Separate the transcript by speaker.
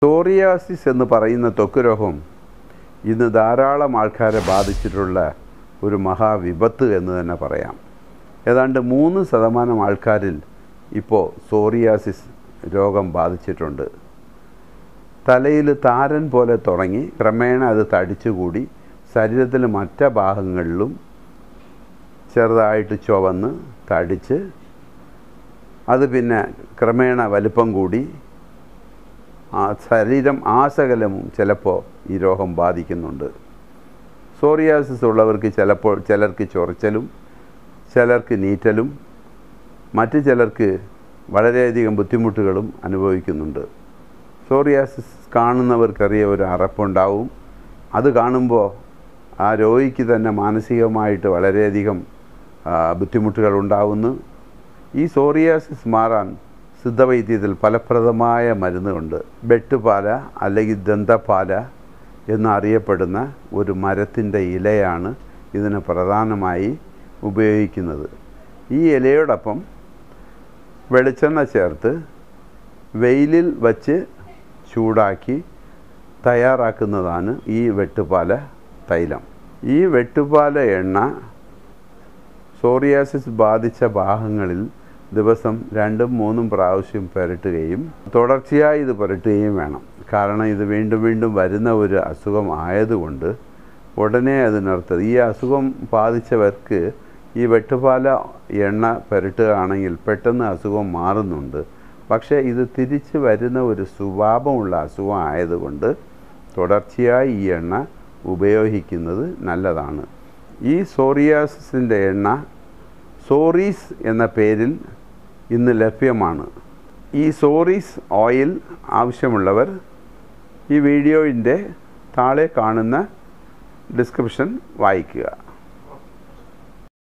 Speaker 1: psoriasis എന്ന് പറയുന്ന ത്വക്ക് രോഗം ഇന്ന് ധാരാളം ആൾക്കാരെ ബാധിച്ചിട്ടുള്ള ഒരു മഹാവിപത്ത് എന്ന് തന്നെ പറയാം ഏതാണ്ട് മൂന്ന് ശതമാനം ആൾക്കാരിൽ ഇപ്പോൾ സോറിയാസിസ് രോഗം ബാധിച്ചിട്ടുണ്ട് തലയിൽ താരൻ പോലെ തുടങ്ങി ക്രമേണ അത് തടിച്ചുകൂടി ശരീരത്തിലെ മറ്റ ഭാഗങ്ങളിലും ചെറുതായിട്ട് ചുവന്ന് തടിച്ച് അത് പിന്നെ ക്രമേണ വലിപ്പം കൂടി ആ ശരീരം ആസകലവും ചിലപ്പോൾ ഈ രോഗം ബാധിക്കുന്നുണ്ട് സോറിയാസിസ് ഉള്ളവർക്ക് ചിലപ്പോൾ ചിലർക്ക് ചൊറിച്ചലും ചിലർക്ക് നീറ്റലും മറ്റ് ചിലർക്ക് വളരെയധികം ബുദ്ധിമുട്ടുകളും അനുഭവിക്കുന്നുണ്ട് സോറിയാസിസ് കാണുന്നവർക്കറിയ ഒരു അറപ്പുണ്ടാവും അത് കാണുമ്പോൾ ആ രോഗിക്ക് തന്നെ മാനസികമായിട്ട് വളരെയധികം ആ, ബുദ്ധിമുട്ടുകൾ ഉണ്ടാവുന്നു ഈ സോറിയാസിസ് മാറാൻ സിദ്ധവൈദ്യത്തിൽ ഫലപ്രദമായ മരുന്നുണ്ട് ബെട്ടുപാല അല്ലെങ്കിൽ ദന്തപാല എന്നറിയപ്പെടുന്ന ഒരു മരത്തിൻ്റെ ഇലയാണ് ഇതിന് പ്രധാനമായി ഉപയോഗിക്കുന്നത് ഈ ഇലയോടൊപ്പം വെളിച്ചെണ്ണ ചേർത്ത് വെയിലിൽ വച്ച് ചൂടാക്കി തയ്യാറാക്കുന്നതാണ് ഈ വെട്ടുപാല തൈലം ഈ വെട്ടുപാല എണ്ണ സോറിയാസിസ് ബാധിച്ച ഭാഗങ്ങളിൽ ദിവസം രണ്ടും മൂന്നും പ്രാവശ്യം പുരട്ടുകയും തുടർച്ചയായി ഇത് പുരട്ടുകയും വേണം കാരണം ഇത് വീണ്ടും വീണ്ടും വരുന്ന ഒരു അസുഖം ആയതുകൊണ്ട് ഉടനെ അത് നിർത്തത് ഈ അസുഖം ബാധിച്ചവർക്ക് ഈ വെട്ടുപാല എണ്ണ പുരട്ടുകയാണെങ്കിൽ പെട്ടെന്ന് അസുഖം മാറുന്നുണ്ട് പക്ഷേ ഇത് തിരിച്ച് വരുന്ന ഒരു സ്വഭാവമുള്ള അസുഖം ആയതുകൊണ്ട് തുടർച്ചയായി ഈ എണ്ണ ഉപയോഗിക്കുന്നത് നല്ലതാണ് ഈ സോറിയാസിൻ്റെ എണ്ണ സോറീസ് എന്ന പേരിൽ ഇന്ന് ലഭ്യമാണ് ഈ സോറീസ് ഓയിൽ ആവശ്യമുള്ളവർ ഈ വീഡിയോയിൻ്റെ താഴെ കാണുന്ന ഡിസ്ക്രിപ്ഷൻ വായിക്കുക